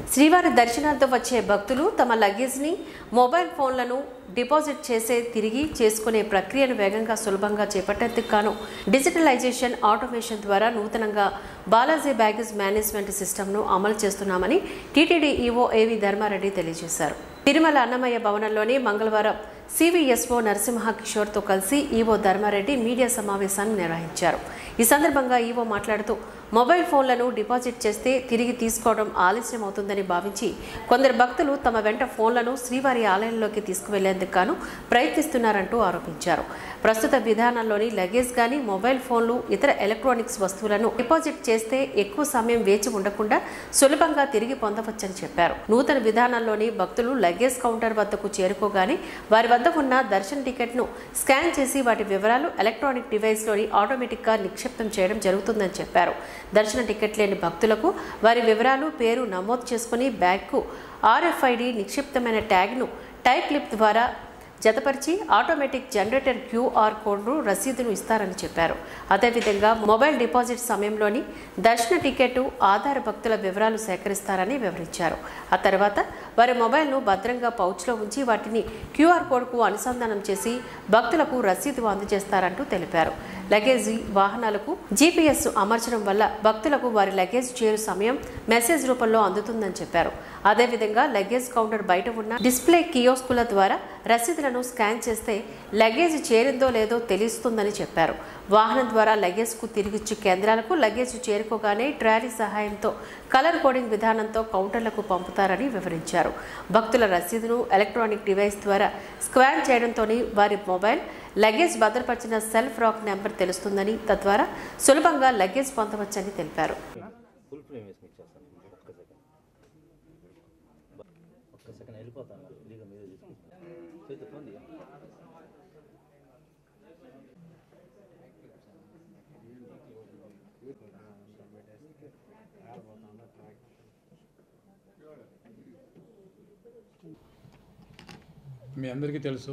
శ్రీవారి దర్శనార్థం వచ్చే భక్తులు తమ లగేజ్ని మొబైల్ ఫోన్లను డిపాజిట్ చేసే తిరిగి చేసుకునే ప్రక్రియను వేగంగా సులభంగా చేపట్టేందుకు గాను డిజిటలైజేషన్ ఆటోమేషన్ ద్వారా నూతనంగా బాలాజీ బ్యాగేజ్ మేనేజ్మెంట్ సిస్టమ్ను అమలు చేస్తున్నామని టీటీడీ ఈవో ఏవి ధర్మారెడ్డి తెలియజేశారు తిరుమల అన్నమయ్య భవనంలోని మంగళవారం సివిఎస్ఓ నరసింహ కిషోర్తో కలిసి ఈవో ధర్మారెడ్డి మీడియా సమావేశాన్ని నిర్వహించారు ఈ సందర్భంగా ఈవో మాట్లాడుతూ మొబైల్ ఫోన్లను డిపాజిట్ చేస్తే తిరిగి తీసుకోవడం ఆలస్యం అవుతుందని భావించి కొందరు భక్తులు తమ వెంట ఫోన్లను శ్రీవారి ఆలయంలోకి తీసుకువెళ్లేందుకు గాను ప్రయత్నిస్తున్నారంటూ ఆరోపించారు ప్రస్తుత విధానంలోని లగేజ్ గాని మొబైల్ ఫోన్లు ఇతర ఎలక్ట్రానిక్స్ వస్తువులను డిపాజిట్ చేస్తే ఎక్కువ సమయం వేచి ఉండకుండా సులభంగా తిరిగి పొందవచ్చని చెప్పారు నూతన విధానంలోని భక్తులు లగేజ్ కౌంటర్ వద్దకు చేరుకోగానే వారి వద్ద ఉన్న దర్శన్ టికెట్ను స్కాన్ చేసి వాటి వివరాలు ఎలక్ట్రానిక్ డివైస్లోని ఆటోమేటిక్గా నిక్షిప్తం చేయడం జరుగుతుందని చెప్పారు దర్శన టికెట్ లేని భక్తులకు వారి వివరాలు పేరు నమోదు చేసుకుని బ్యాగ్కు ఆర్ఎఫ్ఐడి నిక్షిప్తమైన ట్యాగ్ను టైప్ లిప్ ద్వారా జతపరిచి ఆటోమేటిక్ జనరేటర్ క్యూఆర్ కోడ్ను రసీదును ఇస్తారని చెప్పారు అదేవిధంగా మొబైల్ డిపాజిట్ సమయంలోని దర్శన టికెట్ ఆధార్ భక్తుల వివరాలు సేకరిస్తారని వివరించారు ఆ తర్వాత వారి మొబైల్ను భద్రంగా పౌచ్లో ఉంచి వాటిని క్యూఆర్ కోడ్కు అనుసంధానం చేసి భక్తులకు రసీదు అందజేస్తారంటూ తెలిపారు లగేజీ వాహనాలకు జీపీఎస్ అమర్చడం వల్ల భక్తులకు వారి లగేజ్ చేరు సమయం మెసేజ్ రూపంలో అందుతుందని చెప్పారు అదేవిధంగా లగేజ్ కౌంటర్ బయట ఉన్న డిస్ప్లే కియోస్కుల ద్వారా రసీదులను స్కాన్ చేస్తే లగేజ్ చేరిందో లేదో తెలుస్తుందని చెప్పారు వాహనం ద్వారా లగేజ్కు తిరిగిచ్చి కేంద్రాలకు లగేజ్ చేరుకోగానే ట్రాలీ సహాయంతో కలర్ కోడింగ్ విధానంతో కౌంటర్లకు పంపుతారని వివరించారు భక్తుల రసీదును ఎలక్ట్రానిక్ డివైస్ ద్వారా స్కాన్ చేయడంతో వారి మొబైల్ లగేజ్ భద్రపరిచిన సెల్ఫ్ రాక్ నెంబర్ తెలుస్తుందని తద్వారా సులభంగా లగేజ్ పొందవచ్చని తెలిపారు ఫుల్ ఫ్రేమ్ వేసి మీకు చేస్తాను ఒక్క సెకండ్ ఒక్క సెకండ్ వెళ్ళిపోతాను ఇదిగో మీద తీసుకుంటాను చేతి ఫోన్ దిగా మీ అందరికీ తెలుసు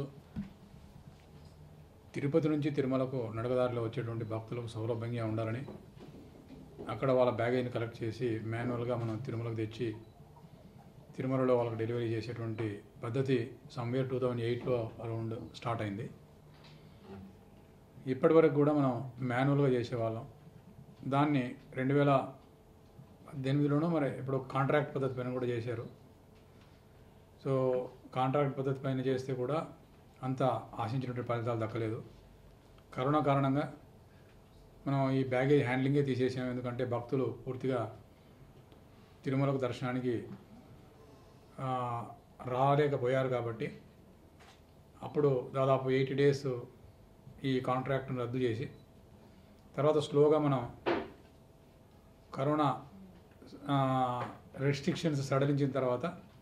తిరుపతి నుంచి తిరుమలకు నడకదారిలో వచ్చేటువంటి భక్తులకు సౌలభ్యంగా ఉండాలని అక్కడ వాళ్ళ బ్యాగేజ్ని కలెక్ట్ చేసి మాన్యువల్గా మనం తిరుమలకు తెచ్చి తిరుమలలో వాళ్ళకి డెలివరీ చేసేటువంటి పద్ధతి సమ్వేర్ టూ థౌజండ్ ఎయిట్లో అరౌండ్ స్టార్ట్ అయింది ఇప్పటి వరకు కూడా మనం మాన్యువల్గా చేసేవాళ్ళం దాన్ని రెండు వేల పద్దెనిమిదిలోనూ మరి ఇప్పుడు కాంట్రాక్ట్ పద్ధతి పైన కూడా చేశారు సో కాంట్రాక్ట్ పద్ధతి పైన చేస్తే కూడా అంత ఆశించినటువంటి ఫలితాలు దక్కలేదు కరోనా కారణంగా మనం ఈ బ్యాగేజ్ హ్యాండ్లింగే తీసేసాం ఎందుకంటే భక్తులు పూర్తిగా తిరుమలకు దర్శనానికి ఆ, రాలేకపోయారు కాబట్టి అప్పుడు దాదాపు ఎయిటీ డేస్ ఈ కాంట్రాక్ట్ను రద్దు చేసి తర్వాత స్లోగా మనం కరోనా రెస్ట్రిక్షన్స్ సడలించిన తర్వాత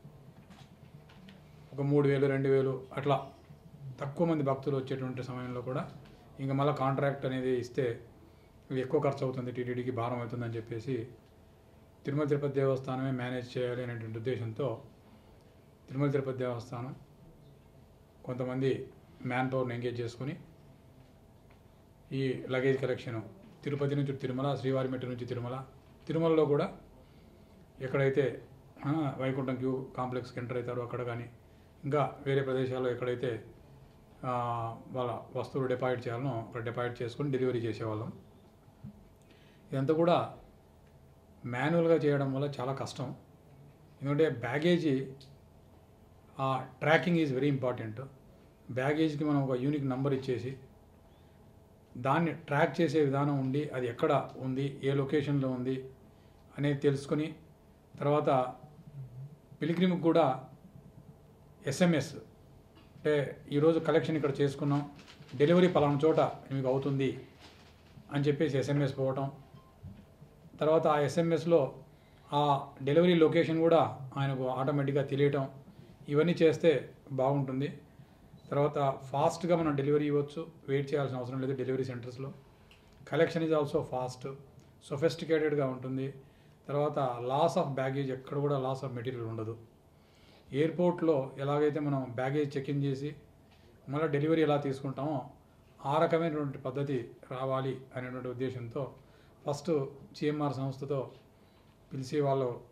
ఒక మూడు వేలు రెండు వేలు అట్లా తక్కువ మంది భక్తులు వచ్చేటువంటి సమయంలో కూడా ఇంకా మళ్ళీ కాంట్రాక్ట్ అనేది ఇస్తే ఇది ఎక్కువ ఖర్చు అవుతుంది టీటీడీకి భారం అవుతుందని చెప్పేసి తిరుమల తిరుపతి దేవస్థానమే మేనేజ్ చేయాలి అనేటువంటి ఉద్దేశంతో తిరుమల తిరుపతి దేవస్థానం కొంతమంది మ్యాన్ పవర్ని ఎంగేజ్ చేసుకొని ఈ లగేజ్ కలెక్షన్ తిరుపతి నుంచి తిరుమల శ్రీవారి మెట్టు నుంచి తిరుమల తిరుమలలో కూడా ఎక్కడైతే ఆ, వైకుంఠం క్యూ కాంప్లెక్స్కి ఎంటర్ అవుతారో అక్కడ కానీ ఇంకా వేరే ప్రదేశాల్లో ఎక్కడైతే ఆ, వాళ్ళ వస్తువులు డిపాజిట్ చేయాలనో అక్కడ డిపాజిట్ చేసుకొని డెలివరీ చేసేవాళ్ళం ఇదంతా కూడా మాన్యువల్గా చేయడం వల్ల చాలా కష్టం ఎందుకంటే బ్యాగేజీ ఆ ట్రాకింగ్ ఈజ్ వెరీ ఇంపార్టెంట్ బ్యాగేజ్కి మనం ఒక యూనిక్ నంబర్ ఇచ్చేసి దాన్ని ట్రాక్ చేసే విధానం ఉండి అది ఎక్కడ ఉంది ఏ లొకేషన్లో ఉంది అనేది తెలుసుకొని తర్వాత పిలిగ్రిమ్కి కూడా ఎస్ఎంఎస్ అంటే ఈరోజు కలెక్షన్ ఇక్కడ చేసుకున్నాం డెలివరీ పలానా చోట మీకు అవుతుంది అని చెప్పేసి ఎస్ఎంఎస్ పోవటం తర్వాత ఆ ఎస్ఎంఎస్లో ఆ డెలివరీ లొకేషన్ కూడా ఆయనకు ఆటోమేటిక్గా తెలియటం ఇవన్నీ చేస్తే బాగుంటుంది తర్వాత ఫాస్ట్గా మనం డెలివరీ ఇవ్వచ్చు వెయిట్ చేయాల్సిన అవసరం లేదు డెలివరీ సెంటర్స్లో కలెక్షన్ ఈజ్ ఆల్సో ఫాస్ట్ సొఫెస్టికేటెడ్గా ఉంటుంది తర్వాత లాస్ ఆఫ్ బ్యాగేజ్ ఎక్కడ కూడా లాస్ ఆఫ్ మెటీరియల్ ఉండదు ఎయిర్పోర్ట్లో ఎలాగైతే మనం బ్యాగేజ్ చెక్ ఇన్ చేసి మళ్ళీ డెలివరీ ఎలా తీసుకుంటామో ఆ రకమైనటువంటి పద్ధతి రావాలి అనేటువంటి ఉద్దేశంతో ఫస్ట్ జిఎంఆర్ సంస్థతో పిలిచి వాళ్ళు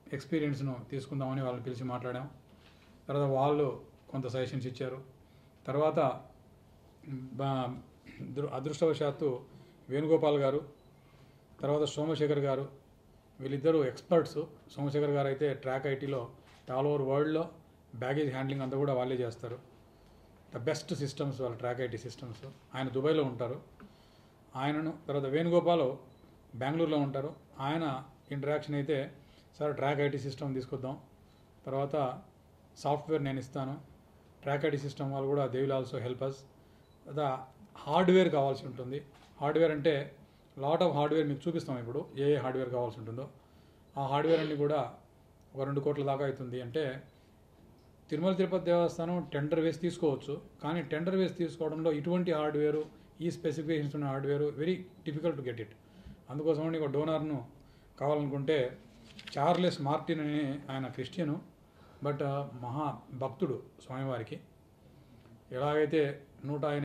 ఎక్స్పీరియన్స్ను తీసుకుందామని వాళ్ళని పిలిచి మాట్లాడాం తర్వాత వాళ్ళు కొంత సజెషన్స్ ఇచ్చారు తర్వాత బా- దుర్- అదృష్టవశాత్తు వేణుగోపాల్ గారు తర్వాత సోమశేఖర్ గారు వీళ్ళిద్దరూ ఎక్స్పర్ట్స్ సోమశేఖర్ గారు అయితే ట్రాక్ ఐటీలో ఆల్ ఓవర్ వరల్డ్లో బ్యాగేజ్ హ్యాండ్లింగ్ అంతా కూడా వాళ్ళే చేస్తారు ద బెస్ట్ సిస్టమ్స్ వాళ్ళ ట్రాక్ ఐటీ సిస్టమ్స్ ఆయన దుబాయ్లో ఉంటారు ఆయనను తర్వాత వేణుగోపాల్ బెంగళూరులో ఉంటారు ఆయన ఇంటరాక్షన్ అయితే సార్ ట్రాక్ ఐటీ సిస్టమ్ తీసుకొద్దాం తర్వాత సాఫ్ట్వేర్ నేను ఇస్తాను ట్రాక్ ఐటీ సిస్టమ్ వాళ్ళు కూడా they will also help us the hardware కావాల్సి ఉంటుంది హార్డ్వేర్ అంటే లాట్ ఆఫ్ హార్డ్వేర్ మీకు చూపిస్తాం ఇప్పుడు ఏ ఏ హార్డ్వేర్ కావాల్సి ఉంటుందో ఆ హార్డ్వేర్ అన్ని కూడా ఒక రెండు కోట్ల దాకా అవుతుంది అంటే తిరుమల తిరుపతి దేవస్థానం టెండర్ వేసి తీసుకోవచ్చు కానీ టెండర్ వేసి తీసుకోవడంలో ఇటువంటి హార్డ్వేరు ఈ స్పెసిఫికేషన్స్ ఉన్న hardware very difficult to get it అందుకోసమని ఒక డోనర్ను కావాలనుకుంటే చార్లెస్ మార్టిన్ అని ఆయన క్రిస్టియను బట్ మహా భక్తుడు స్వామివారికి ఎలాగైతే నూట